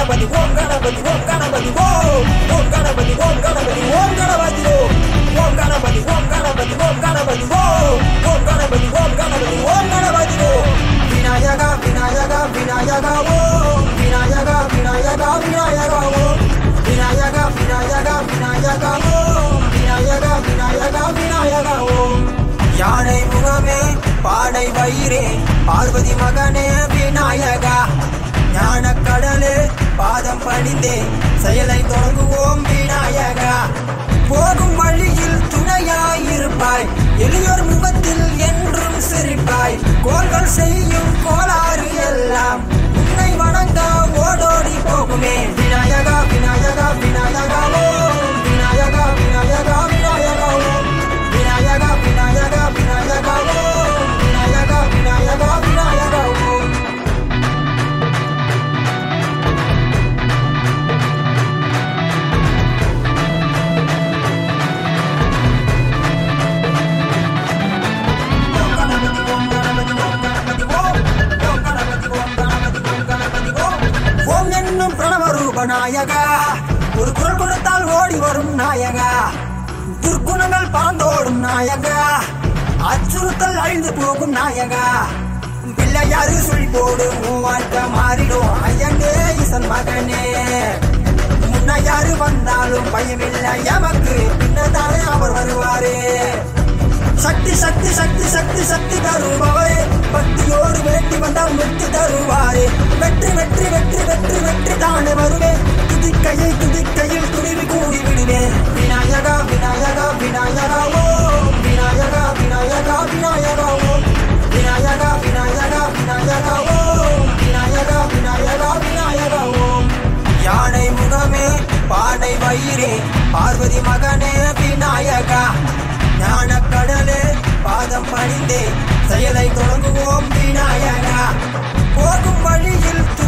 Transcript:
கணபதி ஓம் கணபதி ஓம் கணபதி ஓம் ஓம் கணபதி ஓம் கணபதி ஓம் கணபதி ஓம் ஓம் கணபதி ஓம் கணபதி ஓம் கணபதி ஓம் ஓம் கணபதி ஓம் கணபதி ஓம் கணபதி ஓம் விநாயகா விநாயகா விநாயகா ஓம் விநாயகா விநாயகா விநாயகா ஓம் விநாயகா விநாயகா விநாயகா ஓம் விநாயகா விநாயகா விநாயகா ஓம் யானை முகமே பாடை வயிறே பார்வதி மகனே விநாயகா ஞான கடலே பாதம் பணிந்தே செயலை தொடங்குவோம் விநாயகா போகும் வழியில் துணையாயிருப்பாய் எளியோர் முகத்தில் என்றும் சிரிப்பாய் கோள்கள் செய்யும் கோளாறு எல்லாம் உன்னை வணங்க ஓடோடி போகுமே விநாயகா விநாயகா விநாயகா ஓம் விநாயகா விநாயகா விநாயகா ஓம் விநாயகா விநாயகா விநாயகா ஓம் விநாயகா விநாயகா விநாயகா ஓம் ஓம் என்னும் பிரணவ ரூப நாயகா ஒரு குரல் கொடுத்தால் ஓடி வரும் நாயகா துர்க்குணங்கள் பறந்தோடும் நாயகா அச்சுறுத்தல் அழிந்து போகும் நாயகா பிள்ளையாரு சொல்லி போடு உன் வாழ்க்கை மாறிடும் ஐயனே ஈசன் மகனே முன்ன யாரு வந்தாலும் பயமில்லை எமக்கு பின்னதானே அவர் வருவாரே சக்தி சக்தி சக்தி சக்தி சக்தி தருபவரே பக்தியோடு வேண்டி வந்தால் வெற்றி தருவாரே வெற்றி வெற்றி வெற்றி வெற்றி வெற்றி தானே வருவேன் துதிக்கையில் துதிக்கையில் துணிவி கூடி விடுவேன் விநாயகா விநாயகா விநாயகா ஓம் விநாயகா விநாயகா விநாயகா ஓம் விநாயகா விநாயகா விநாயகா ஓம் விநாயகா விநாயகா விநாயகா ஓம் யானை முகமே பானை வயிறே பார்வதி மகனே விநாயகா ஞான கடலே பாதம் பணிந்தே செயலை தொடங்குவோம் விநாயகா போகும் வழியில்